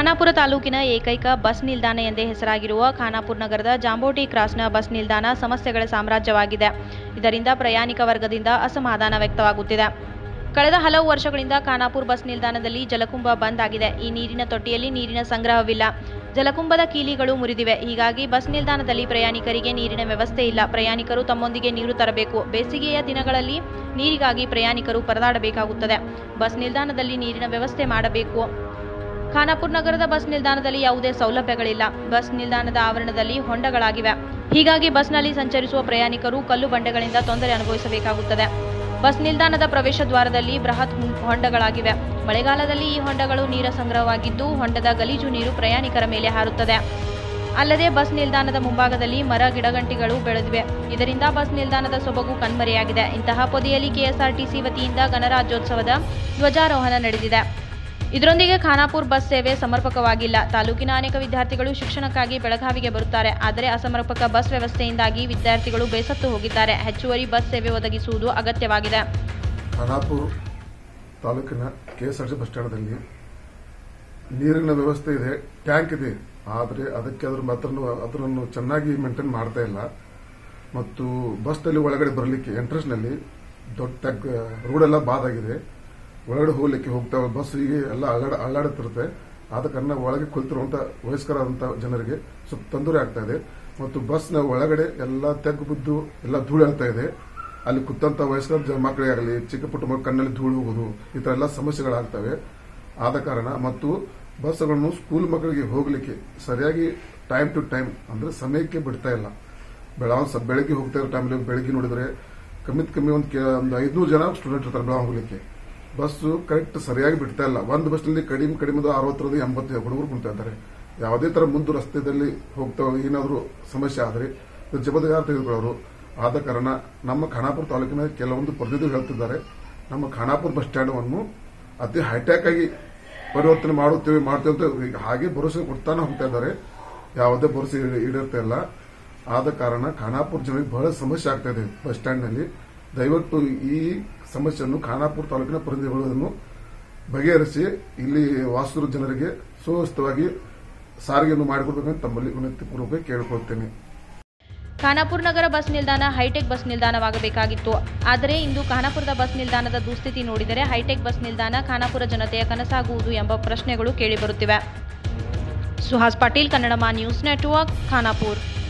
ಖಾನಾಪುರ ತಾಲೂಕಿನ ಏಕೈಕ ಬಸ್ ನಿಲ್ದಾಣ ಎಂದೇ ಹೆಸರಾಗಿರುವ ಖಾನಾಪುರ ನಗರದ ಜಾಂಬೋಟಿ ಕ್ರಾಸ್ನ ಬಸ್ ನಿಲ್ದಾಣ ಸಮಸ್ಯೆಗಳ ಸಾಮ್ರಾಜ್ಯವಾಗಿದೆ ಇದರಿಂದ ಪ್ರಯಾಣಿಕ ವರ್ಗದಿಂದ ಅಸಮಾಧಾನ ವ್ಯಕ್ತವಾಗುತ್ತಿದೆ ಕಳೆದ ಹಲವು ವರ್ಷಗಳಿಂದ ಖಾನಾಪುರ ಬಸ್ ನಿಲ್ದಾಣದಲ್ಲಿ ಜಲಕುಂಭ ಬಂದ್ ಆಗಿದೆ ಈ ನೀರಿನ ತೊಟ್ಟಿಯಲ್ಲಿ ನೀರಿನ ಸಂಗ್ರಹವಿಲ್ಲ ಜಲಕುಂಭದ ಕೀಲಿಗಳು ಮುರಿದಿವೆ ಹೀಗಾಗಿ ಬಸ್ ನಿಲ್ದಾಣದಲ್ಲಿ ಪ್ರಯಾಣಿಕರಿಗೆ ನೀರಿನ ವ್ಯವಸ್ಥೆ ಇಲ್ಲ ಪ್ರಯಾಣಿಕರು ತಮ್ಮೊಂದಿಗೆ ನೀರು ತರಬೇಕು ಬೇಸಿಗೆಯ ದಿನಗಳಲ್ಲಿ ನೀರಿಗಾಗಿ ಪ್ರಯಾಣಿಕರು ಪರದಾಡಬೇಕಾಗುತ್ತದೆ ಬಸ್ ನಿಲ್ದಾಣದಲ್ಲಿ ನೀರಿನ ವ್ಯವಸ್ಥೆ ಮಾಡಬೇಕು ಖಾನಾಪುರ ನಗರದ ಬಸ್ ನಿಲ್ದಾಣದಲ್ಲಿ ಯಾವುದೇ ಸೌಲಭ್ಯಗಳಿಲ್ಲ ಬಸ್ ನಿಲ್ದಾಣದ ಆವರಣದಲ್ಲಿ ಹೊಂಡಗಳಾಗಿವೆ ಹೀಗಾಗಿ ಬಸ್ನಲ್ಲಿ ಸಂಚರಿಸುವ ಪ್ರಯಾಣಿಕರು ಕಲ್ಲು ಬಂಡೆಗಳಿಂದ ತೊಂದರೆ ಅನುಭವಿಸಬೇಕಾಗುತ್ತದೆ ಬಸ್ ನಿಲ್ದಾಣದ ಪ್ರವೇಶ ದ್ವಾರದಲ್ಲಿ ಬೃಹತ್ ಹುಂ- ಹೊಂಡಗಳಾಗಿವೆ ಮಳೆಗಾಲದಲ್ಲಿ ಈ ಹೊಂಡಗಳು ನೀರ ಸಂಗ್ರಹವಾಗಿದ್ದು ಹೊಂಡದ ಗಲೀಜು ನೀರು ಪ್ರಯಾಣಿಕರ ಮೇಲೆ ಹಾರುತ್ತದೆ ಅಲ್ಲದೆ ಬಸ್ ನಿಲ್ದಾಣದ ಮುಂಭಾಗದಲ್ಲಿ ಮರ ಗಿಡಗಂಟಿಗಳು ಬೆಳೆದಿವೆ ಇದರಿಂದ ಬಸ್ ನಿಲ್ದಾಣದ ಸೊಬಗು ಕಣ್ಮರೆಯಾಗಿದೆ ಇಂತಹ ಪೊದೆಯಲ್ಲಿ ಕೆಎಸ್ಆರ್ಟಿಸಿ ವತಿಯಿಂದ ಗಣರಾಜ್ಯೋತ್ಸವದ ಧ್ವಜಾರೋಹಣ ನಡೆದಿದೆ ಇದರೊಂದಿಗೆ ಖಾನಾಪುರ್ ಬಸ್ ಸೇವೆ ಸಮರ್ಪಕವಾಗಿಲ್ಲ ತಾಲೂಕಿನ ಅನೇಕ ವಿದ್ಯಾರ್ಥಿಗಳು ಶಿಕ್ಷಣಕ್ಕಾಗಿ ಬೆಳಗಾವಿಗೆ ಬರುತ್ತಾರೆ ಆದರೆ ಅಸಮರ್ಪಕ ಬಸ್ ವ್ಯವಸ್ಥೆಯಿಂದಾಗಿ ವಿದ್ಯಾರ್ಥಿಗಳು ಬೇಸತ್ತು ಹೋಗಿದ್ದಾರೆ ಹೆಚ್ಚುವರಿ ಬಸ್ ಸೇವೆ ಒದಗಿಸುವುದು ಅಗತ್ಯವಾಗಿದೆ ಖಾನಾಪುರ ತಾಲೂಕಿನ K S R T bus ಸ್ಟ್ಯಾಂಡಲ್ಲಿ ನೀರಿನ ವ್ಯವಸ್ಥೆ ಇದೆ ಟ್ಯಾಂಕ್ ಇದೆ ಆದರೆ ಅದಕ್ಕೆ ಅದ್ರ ಮಾತ್ರ ಅದನ್ನು ಚೆನ್ನಾಗಿ ಮೇಂಟೈನ್ ಮಾಡ್ತಾ ಇಲ್ಲ ಮತ್ತು ಬಸ್ನಲ್ಲಿ ಒಳಗಡೆ ಬರಲಿಕ್ಕೆ ಎಂಟ್ರೆನ್ಸ್ನಲ್ಲಿ ದೊಡ್ಡ ಟ್ಯಾಂಕ್ ರೋಡ್ ಎಲ್ಲ ಬಾದಾಗಿದೆ ಒಳಗಡೆ ಹೋಗ್ಲಿಕ್ಕೆ ಹೋಗ್ತಾ ಬಸ್ಸಿಗೆ ಎಲ್ಲ ಅಲ್ಲಾಡ ಅಲ್ಲಾಡುತ್ತಿರುತ್ತೆ ಆದ ಕಾರಣ ಒಳಗೆ ಕುಳಿತಿರುವಂತ ವಯಸ್ಕರಾದಂತಹ ಜನರಿಗೆ ಸ್ವಲ್ಪ ತೊಂದರೆ ಆಗ್ತಾ ಇದೆ ಮತ್ತು ಬಸ್ನ ಒಳಗಡೆ ಎಲ್ಲ ತೆಗ್ಗು ಬಿದ್ದು ಎಲ್ಲ ಧೂಳು ಹೇಳ್ತಾ ಇದೆ ಅಲ್ಲಿ ಕುತ್ತಂತ ವಯಸ್ಕರ ಜನ ಮಕ್ಕಳಿಗಾಗಲಿ ಚಿಕ್ಕ ಪುಟ್ಟ ಮಕ್ಕಳ ಕಣ್ಣಲ್ಲಿ ಧೂಳು ಹೋಗುದು ಈ ತರ ಎಲ್ಲ ಸಮಸ್ಯೆಗಳಾಗ್ತವೆ ಆದ ಕಾರಣ ಮತ್ತು ಬಸ್ಗಳನ್ನು ಸ್ಕೂಲ್ ಮಕ್ಕಳಿಗೆ ಹೋಗ್ಲಿಕ್ಕೆ ಸರಿಯಾಗಿ ಟೈಮ್ ಟು ಟೈಮ್ ಅಂದ್ರೆ ಸಮಯಕ್ಕೆ ಬಿಡ್ತಾ ಇಲ್ಲ ಬೆಳಗಾವ್ ಸ- ಬೆಳಗ್ಗೆ ಹೋಗ್ತಾ ಇರೋ ಟೈಮಲ್ಲಿ ಬೆಳಗ್ಗೆ ನೋಡಿದ್ರೆ ಕಮ್ಮಿ ಕಮ್ಮಿ ಒಂದು ಕೆ- ಒಂದು ಐದ್ನೂರು ಜನ ಸ್ಟೂಡೆಂಟ್ ಇರ್ತಾರೆ ಬೆಳಗಾವ್ ಹೋಗ್ಲಿಕ್ಕೆ ಬಸ್ಸು ಕರೆಕ್ಟ್ ಸರಿಯಾಗಿ ಬಿಡ್ತಾ ಇಲ್ಲ ಒಂದು ಬಸ್ನಲ್ಲಿ ಕಡಿಮೆ ಕಡಿಮೆ ಅಂದ್ರೆ ಅರವತ್ತರಿಂದ ಎಂಬತ್ತು ಹುಡುಗರು ಕುಂತಾ ಇದ್ದಾರೆ ಯಾವುದೇ ತರ ಮುಂದೆ ರಸ್ತೆಯಲ್ಲಿ ಹೋಗ್ತಾ ಏನಾದರೂ ಸಮಸ್ಯೆ ಆದರೆ ಇದು ಜವಾಬ್ದಾರಿ ತೆಗೆದುಕೊಳ್ಳೋರು ಆದ ಕಾರಣ ನಮ್ಮ ಖಾನಾಪುರ ತಾಲೂಕಿನ ಕೆಲವೊಂದು ಪ್ರತಿನಿಧಿಗಳು ಹೇಳ್ತಿದ್ದಾರೆ ನಮ್ಮ ಖಾನಾಪುರ ಬಸ್ ಸ್ಟ್ಯಾಂಡ್ ಅನ್ನು ಅತಿ ಹೈಟೆಕ್ ಆಗಿ ಪರಿವರ್ತನೆ ಮಾಡುತ್ತೇವೆ ಮಾಡ್ತೇವೆ ಅಂತ ಈಗ ಹಾಗೆ ಭರವಸೆ ಕೊಡ್ತಾನೆ ಹೋಗ್ತಾ ಇದ್ದಾರೆ ಯಾವುದೇ ಭರವಸೆ ಈಡೇ- ಈಡೇರ್ತಾ ಇಲ್ಲ ಆದ ಕಾರಣ ಖಾನಾಪುರ ಜನರಿಗೆ ಬಹಳ ಸಮಸ್ಯೆ ಆಗ್ತಾ ಇದೆ ಬಸ್ ಸ್ಟ್ಯಾಂಡ್ ನಲ್ಲಿ ದಯವಿಟ್ಟು ಈ ಸಮಸ್ಯೆಯನ್ನು ಖಾನಾಪುರ ತಾಲೂಕಿನ ಪ್ರತಿನಿಧಿಗಳು ಅದನ್ನು ಬಗೆಹರಿಸಿ ಇಲ್ಲಿ ವಾಸಿಸುವ ಜನರಿಗೆ ಸುವ್ಯವಸ್ಥವಾಗಿ ಸಾರಿಗೆಯನ್ನು ಮಾಡಿಕೊಡ್ಬೇಕಂತ ತಮ್ಮಲ್ಲಿ ವಿನಂತಿ ಪೂರ್ವಕ ಕೇಳಿಕೊಳ್ತೇನೆ ಖಾನಾಪುರ ನಗರ ಬಸ್ ನಿಲ್ದಾಣ ಹೈಟೆಕ್ ಬಸ್ ನಿಲ್ದಾಣವಾಗಬೇಕಾಗಿತ್ತು ಆದರೆ ಇಂದು ಖಾನಾಪುರದ ಬಸ್ ನಿಲ್ದಾಣದ ದುಸ್ಥಿತಿ ನೋಡಿದರೆ ಹೈಟೆಕ್ ಬಸ್ ನಿಲ್ದಾಣ ಖಾನಾಪುರ ಜನತೆಯ ಕನಸಾಗುವುದು ಎಂಬ ಪ್ರಶ್ನೆಗಳು ಕೇಳಿಬರುತ್ತಿವೆ ಸುಹಾಸ್ ಪಾಟೀಲ್ ಕನ್ನಡಮ ನ್ಯೂಸ್ ನೆಟ್ವರ್ಕ್ ಖಾನಾಪುರ್